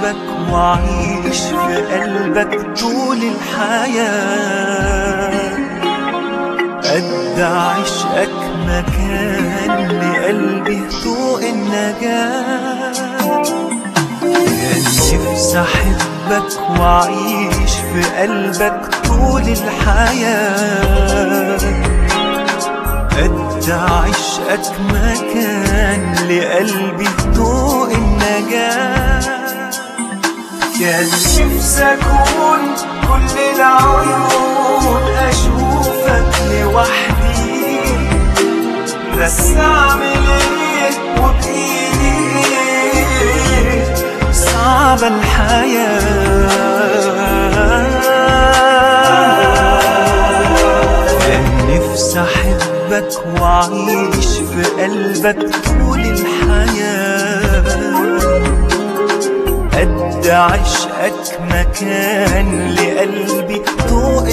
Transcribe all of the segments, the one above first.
أحبك وأعيش في قلبك طول الحياة قد عشقك مكان لقلبي طوق النجاة كان نفسي أحبك وأعيش في قلبك طول الحياة قد عشقك مكان لقلبي طوق النجاة كان نفسي أكون كل العيون أشوفك لوحدي بس أعمل إيه وبإيدي إيه صعبة الحياة كان نفسي أحبك وأعيش في قلبك طول الحياة قد عشقك مكان لقلبي طوق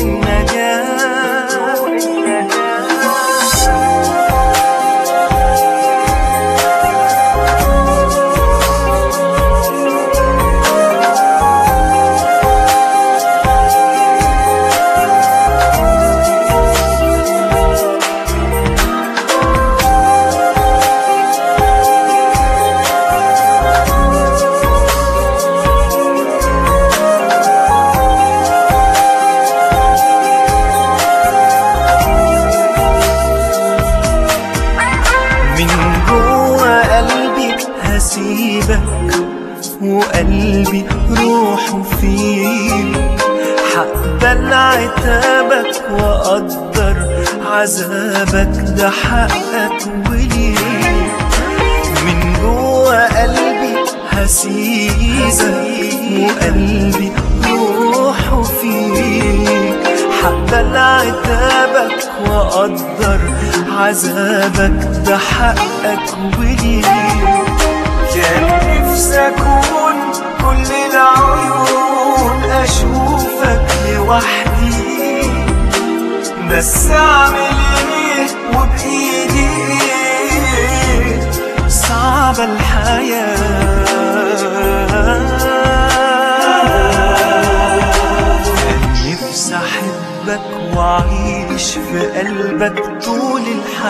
من جوا قلبي هسيبك وقلبي روحه فيك هقبل عتابك واقدر عذابك ده حقك وليك من جوا قلبي هسيبك وقلبي روحه فيك هقبل عتابك واقدر عذابك ده حقك وليك كان نفسي اكون كل العيون اشوفك لوحدي بس اعمل ايه وبايدي ايه صعبة الحياة كان نفسي احبك واعيش في قلبك طول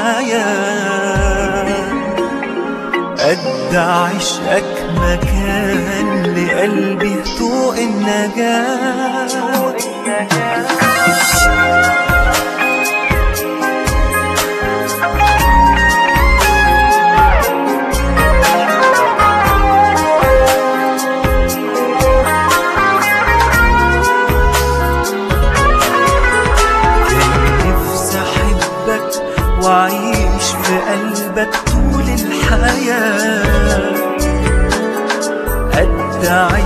الحياة قد عشقك مكان لقلبي طوق النجاة كان نفسي احبك واعيش في قلبك طول الحياة قد